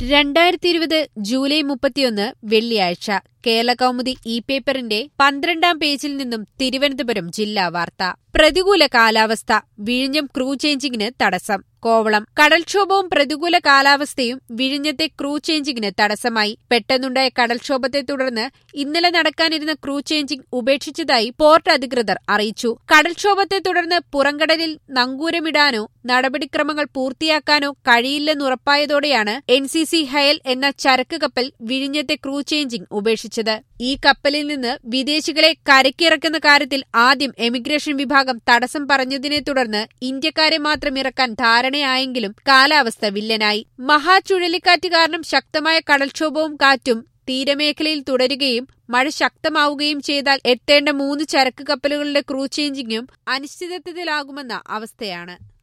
രണ്ടായിരത്തി ഇരുപത് ജൂലൈ മുപ്പത്തിയൊന്ന് വെള്ളിയാഴ്ച കേരള കൗമുദി ഇ പേപ്പറിന്റെ പന്ത്രണ്ടാം പേജിൽ നിന്നും തിരുവനന്തപുരം ജില്ലാ വാർത്ത പ്രതികൂല കാലാവസ്ഥ വിഴിഞ്ഞം ക്രൂ ചേഞ്ചിങ്ങിന് തടസ്സം കോവളം കടൽക്ഷോഭവും പ്രതികൂല കാലാവസ്ഥയും വിഴിഞ്ഞത്തെ ക്രൂ ചേഞ്ചിങ്ങിന് തടസ്സമായി പെട്ടെന്നുണ്ടായ കടൽക്ഷോഭത്തെ തുടർന്ന് ഇന്നലെ നടക്കാനിരുന്ന ക്രൂ ചേഞ്ചിങ് ഉപേക്ഷിച്ചതായി പോർട്ട് അധികൃതർ അറിയിച്ചു കടൽക്ഷോഭത്തെ തുടർന്ന് പുറംകടലിൽ നങ്കൂരമിടാനോ നടപടിക്രമങ്ങൾ പൂർത്തിയാക്കാനോ കഴിയില്ലെന്നുറപ്പായതോടെയാണ് എൻ സി സി ഹയൽ എന്ന ചരക്ക് കപ്പൽ വിഴിഞ്ഞത്തെ ക്രൂ ചേഞ്ചിങ് ഉപേക്ഷിച്ചത് ഈ കപ്പലിൽ നിന്ന് വിദേശികളെ കരക്കിറക്കുന്ന കാര്യത്തിൽ ആദ്യം എമിഗ്രേഷൻ വിഭാഗം തടസ്സം പറഞ്ഞതിനെ തുടർന്ന് ഇന്ത്യക്കാരെ മാത്രം ഇറക്കാൻ ധാരണയായെങ്കിലും കാലാവസ്ഥ വില്ലനായി മഹാ ചുഴലിക്കാറ്റ് കാരണം ശക്തമായ കടൽക്ഷോഭവും കാറ്റും തീരമേഖലയിൽ തുടരുകയും മഴ ശക്തമാവുകയും ചെയ്താൽ എത്തേണ്ട മൂന്ന് ചരക്ക് കപ്പലുകളുടെ ക്രൂ ചേഞ്ചിങ്ങും അനിശ്ചിതത്വത്തിലാകുമെന്ന അവസ്ഥയാണ്